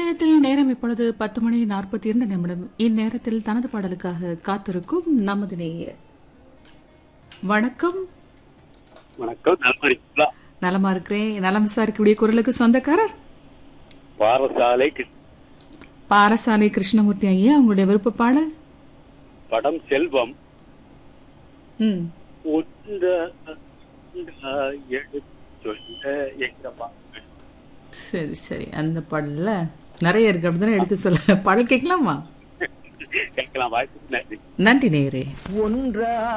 நிலையத்தில் நேரம் இப்பொழுது பத்து மணி நாற்பத்தி இரண்டு நிமிடம் இந்நேரத்தில் தனது பாடலுக்காக காத்திருக்கும் நமது நேயர் வணக்கம் வணக்கம் நல்லா இருக்கீங்களா நலமா இருக்கிறேன் நலம் விசாரிக்கக்கூடிய குரலுக்கு சொந்தக்காரர் பாரசாலை கிருஷ்ண- பாரசாலை கிருஷ்ணமூர்த்தி ஐயா உங்களுடைய விருப்ப பாடல் படம் செல்வம் ம் உந்த உந்த எடுத்து சொல்ல எங்க பாட்டு சரி சரி அந்த பாடல்ல நிறைய இருக்கு அப்படிதானே எடுத்து சொல்ல பாடல் கேட்கலாமா கேட்கலாம் வாய்ப்பு நன்றி நன்றி நேயரே ஒன்றா